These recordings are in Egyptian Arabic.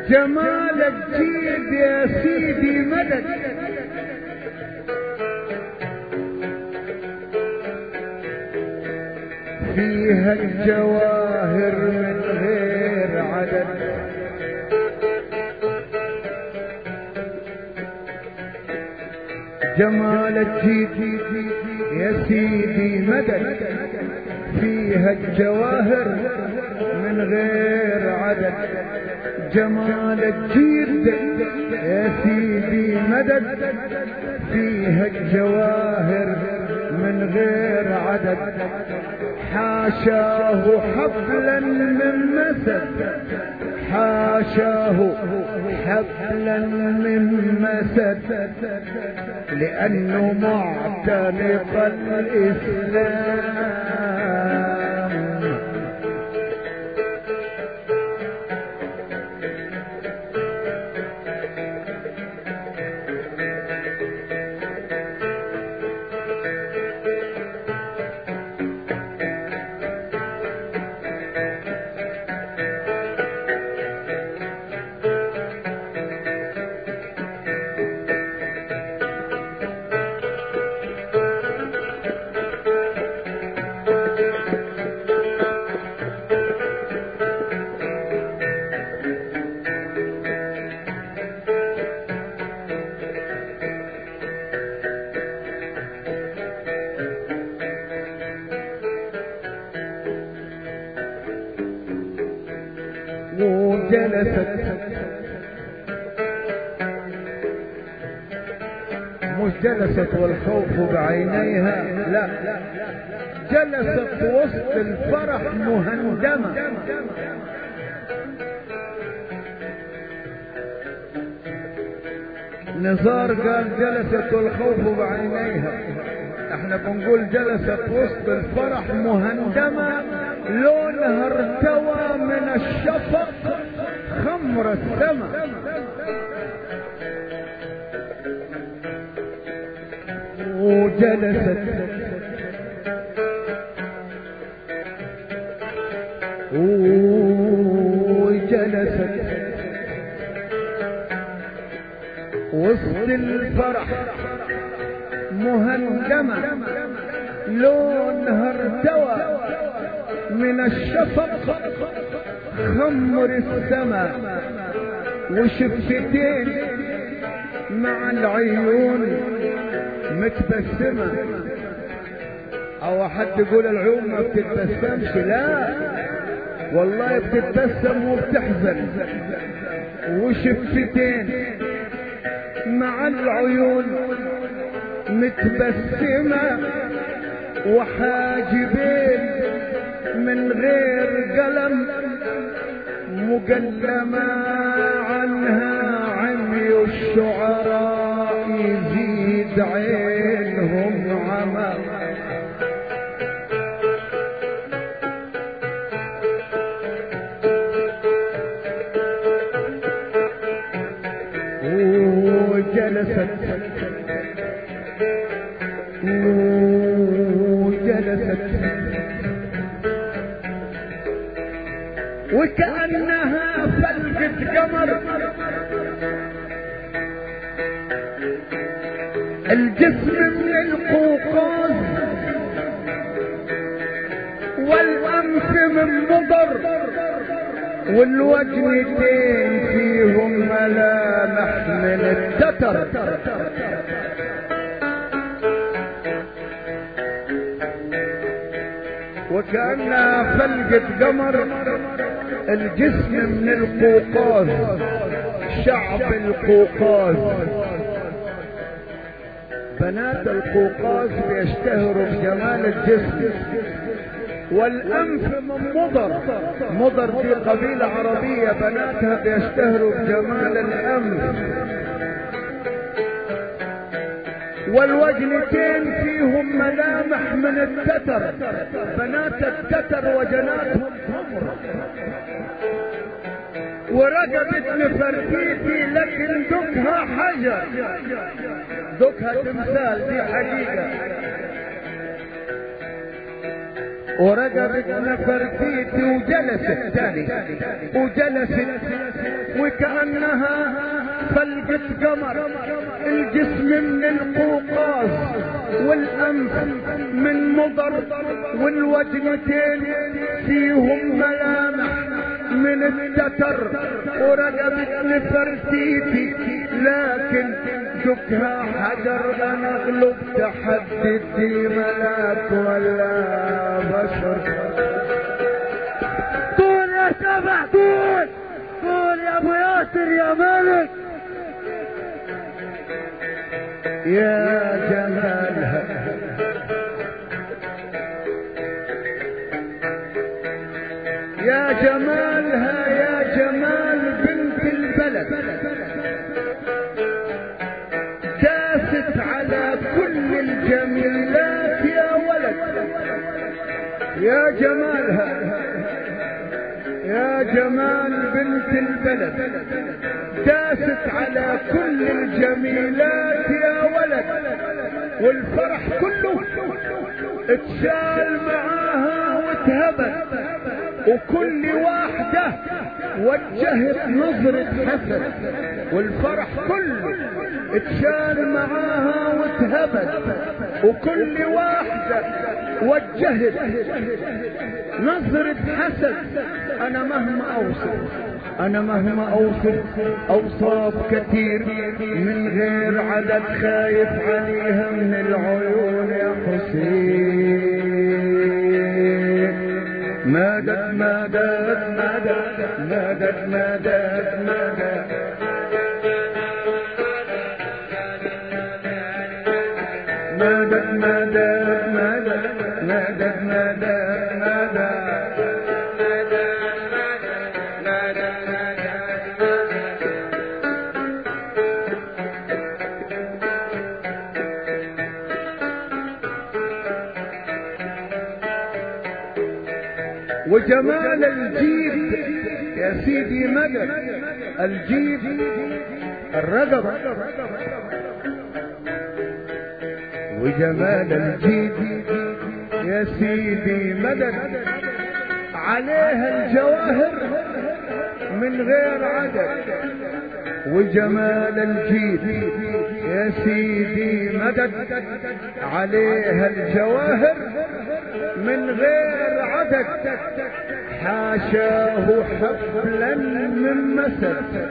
جمالك جيد يا سيدي مدد فيها الجواهر من غير عدد جمالك جيد يا سيدي مدد فيها الجواهر من غير عدد جمالك جيد يا سيدي مدد فيها الجواهر من غير عدد حاشاه حبلا من مسد حاشاه حبلا من مسد لأنه معتنق الإسلام وجلست مش جلست والخوف بعينيها لا جلست وسط الفرح مهندمة نزار قال جلست والخوف بعينيها احنا بنقول جلست وسط الفرح مهندمة لونها ارتوى من الشفق خمر السماء وجلست وجلست وسط الفرح مهندمة لونها ارتوى من الشفق خمر السماء وشفتين مع العيون متبسمة او حد يقول العيون ما بتتبسمش لا والله بتتبسم وبتحزن وشفتين مع العيون متبسمة وحاجبين من غير قلم مقلمة عنها عمي الشعراء يزيد عينهم عمى وجلست وجلست وكأنها فلقة قمر الجسم من القوقاز والأنف من مضر والوجنتين فيهم ملامح من التتر وكأنها فلقة قمر الجسم من القوقاز شعب القوقاز بنات القوقاز بيشتهروا بجمال الجسم والأنف من مضر مضر في قبيلة عربية بناتها بيشتهروا بجمال الأنف والوجنتين فيهم ملامح من التتر بنات التتر وجناتهم حمر ورقبة نفرتيتي لكن دكها حجر دكها تمثال دي حقيقة ورقبت نفرتيتي وجلست تاني وجلست وكأنها فلقة قمر الجسم من القوقاز والأنف من مضر والوجنتين فيهم ملامح من التتر ورقبة نفرتيتي لكن دكها حجر انا اغلب تحدي ملاك ولا بشر قول يا سبع قول قول يا ابو ياسر يا ملك يا جمالها يا جمالها يا جمال بنت البلد داست على كل الجميلات يا ولد يا جمالها يا جمال بنت البلد داست على كل الجميلات يا ولد والفرح كله اتشال معاها واتهبت وكل واحدة وجهت نظرة حسد والفرح كله اتشال معاها واتهبت وكل واحدة وجهت نظرة حسد انا مهما اوصف انا مهما اوصف اوصاف كثير من غير عدد خايف عليها من العيون يا حسين مدد مدد مدد مدد مدد مدد مدد مدد مدد مدد مدد مدد وجمال الجيب يا سيدي مدد الجيب الرقبة وجمال الجيب يا سيدي مدد عليها الجواهر من غير عدد وجمال الجيب يا سيدي مدد عليها الجواهر من غير عدد حاشاه حفلا من مسد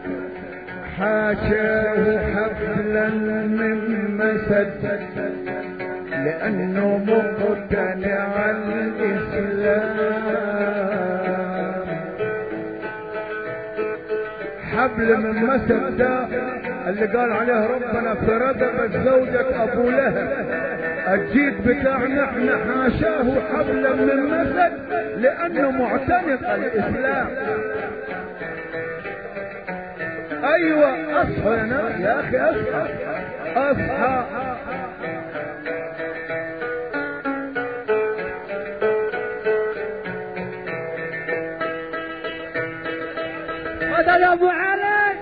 حاشاه حفلا من مسد لأنه مقتنع الإسلام حبل من مسد ده اللي قال عليه ربنا في رقبة زوجة أبو لهب الجيد بتاعنا احنا حاشاه حبلا من مسد لأنه معتنق الإسلام ايوه اصحى يا ناس يا اخي اصحى اصحى هذا يا ابو علي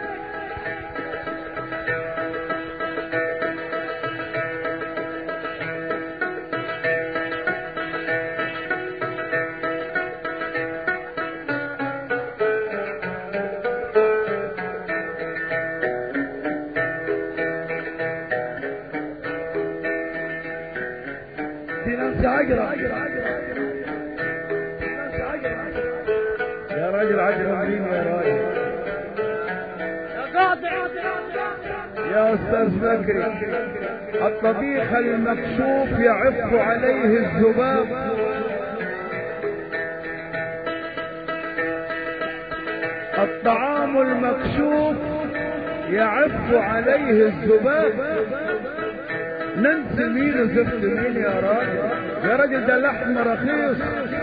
في ناس عقرب يا راجل عقرب مين يا راجل يا قاطع يا استاذ بكري الطبيخ المكشوف يعف عليه الذباب الطعام المكشوف يعف عليه الذباب ننسى مين وزفت مين يا راجل يا راجل ده لحم رخيص